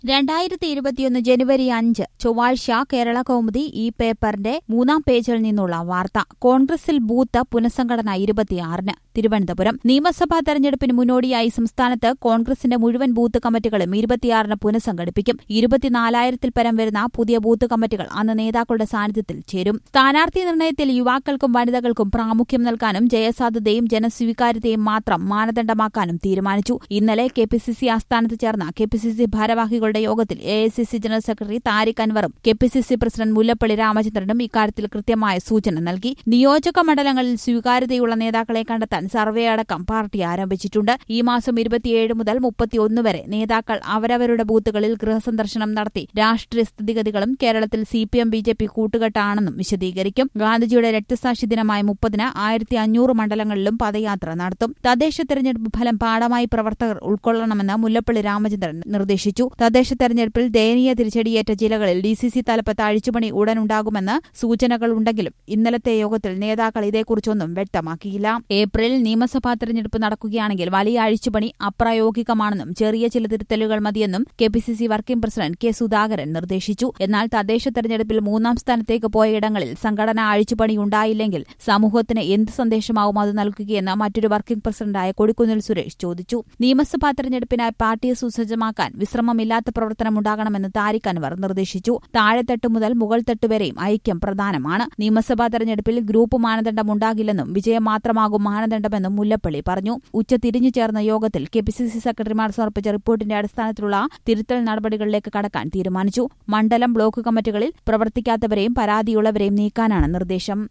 രണ്ടായിരത്തി ഇരുപത്തിയൊന്ന് ജനുവരി അഞ്ച് ചൊവ്വാഴ്ച കേരള കൗമുദി ഈ പേപ്പറിന്റെ മൂന്നാം പേജിൽ നിന്നുള്ള വാർത്ത കോൺഗ്രസിൽ ബൂത്ത് പുനഃസംഘടന ഇരുപത്തിയാറിന് തിരുവനന്തപുരം നിയമസഭാ തെരഞ്ഞെടുപ്പിന് മുന്നോടിയായി സംസ്ഥാനത്ത് കോൺഗ്രസിന്റെ മുഴുവൻ ബൂത്ത് കമ്മിറ്റികളും ഇരുപത്തിയാറിന് പുനഃസംഘടിപ്പിക്കും ഇരുപത്തിനാലായിരത്തിൽ പരം വരുന്ന പുതിയ ബൂത്ത് കമ്മിറ്റികൾ അന്ന് നേതാക്കളുടെ സാന്നിധ്യത്തിൽ ചേരും സ്ഥാനാർത്ഥി നിർണയത്തിൽ യുവാക്കൾക്കും വനിതകൾക്കും പ്രാമുഖ്യം നൽകാനും ജയസാധ്യതയും ജനസ്വീകാര്യതയും മാത്രം മാനദണ്ഡമാക്കാനും തീരുമാനിച്ചു ഇന്നലെ കെ പി സി സി ആസ്ഥാനത്ത് ചേർന്ന കെ പി സി സി ഭാരവാഹികളുടെ യോഗത്തിൽ A I C C general secretary Tariq അൻവറും K P C C president Mullappally രാമചന്ദ്രനും ഇക്കാര്യത്തിൽ കൃത്യമായ സൂചന നൽകി നിയോജക മണ്ഡലങ്ങളിൽ സ്വീകാര്യതയുള്ള നേതാക്കളെ കണ്ടെത്താൻ സർവേ അടക്കം പാർട്ടി ആരംഭിച്ചിട്ടുണ്ട് ഈ മാസം ഇരുപത്തിയേഴ് മുതൽ മുപ്പത്തിയൊന്ന് വരെ നേതാക്കൾ അവരവരുടെ ബൂത്തുകളിൽ ഗൃഹസന്ദർശനം നടത്തി രാഷ്ട്രീയ സ്ഥിതിഗതികളും കേരളത്തിൽ C P M B J P കൂട്ടുകെട്ടാണെന്നും വിശദീകരിക്കും ഗാന്ധിജിയുടെ രക്തസാക്ഷി ദിനമായ മുപ്പതിന് ആയിരത്തി അഞ്ഞൂറ് മണ്ഡലങ്ങളിലും പദയാത്ര നടത്തും തദ്ദേശ തെരഞ്ഞെടുപ്പ് ഫലം പാഠമായി പ്രവർത്തകർ ഉൾക്കൊള്ളണമെന്ന് മുല്ലപ്പള്ളി രാമചന്ദ്രൻ നിർദ്ദേശിച്ചു തദ്ദേശ തെരഞ്ഞെടുപ്പിൽ ദയനീയ തിരിച്ചടിയേറ്റ ജില്ലകളിൽ ഡി സി സി തലപ്പത്ത് അഴിച്ചുപണി ഉടനുണ്ടാകുമെന്ന് സൂചനകളുണ്ടെങ്കിലും ഇന്നലത്തെ യോഗത്തിൽ നേതാക്കൾ ഇതേക്കുറിച്ചൊന്നും വ്യക്തമാക്കിയില്ല ഏപ്രിലിൽ നിയമസഭാ തെരഞ്ഞെടുപ്പ് നടക്കുകയാണെങ്കിൽ വലിയ അഴിച്ചുപണി അപ്രായോഗികമാണെന്നും ചെറിയ ചില തിരുത്തലുകൾ മതിയെന്നും K P C C working president K Sudhakaran നിർദ്ദേശിച്ചു എന്നാൽ തദ്ദേശ തെരഞ്ഞെടുപ്പിൽ മൂന്നാം സ്ഥാനത്തേക്ക് പോയ ഇടങ്ങളിൽ സംഘടനാ അഴിച്ചുപണി ഉണ്ടായില്ലെങ്കിൽ സമൂഹത്തിന് എന്ത് സന്ദേശമാവും അത് നൽകുകയെന്ന് മറ്റൊരു വർക്കിംഗ് പ്രസിഡന്റായ കൊടിക്കുന്നിൽ സുരേഷ് ചോദിച്ചു നിയമസഭാ തെരഞ്ഞെടുപ്പിനായി പാർട്ടിയെ സുസജ്ജമാക്കാൻ വിശ്രമമില്ലാത്ത പ്രവർത്തനമുണ്ടാകണമെന്ന് താരിഖ് അൻവർ നിർദ്ദേശിച്ചു താഴെത്തട്ട് മുതൽ മുകൾത്തട്ട് വരെയും ഐക്യം പ്രധാനമാണ് നിയമസഭാ തെരഞ്ഞെടുപ്പിൽ ഗ്രൂപ്പ് മാനദണ്ഡം ഉണ്ടാകില്ലെന്നും വിജയം മാത്രമാകും മാനദണ്ഡമെന്നും മുല്ലപ്പള്ളി പറഞ്ഞു ഉച്ച തിരിഞ്ഞു ചേർന്ന യോഗത്തിൽ കെ പി സി സി സെക്രട്ടറിമാർ സമർപ്പിച്ച റിപ്പോർട്ടിന്റെ അടിസ്ഥാനത്തിലുള്ള തിരുത്തൽ നടപടികളിലേക്ക് കടക്കാൻ തീരുമാനിച്ചു മണ്ഡലം ബ്ലോക്ക് കമ്മിറ്റികളിൽ പ്രവർത്തിക്കാത്തവരെയും പരാതിയുള്ളവരെയും നീക്കാനാണ് നിർദ്ദേശം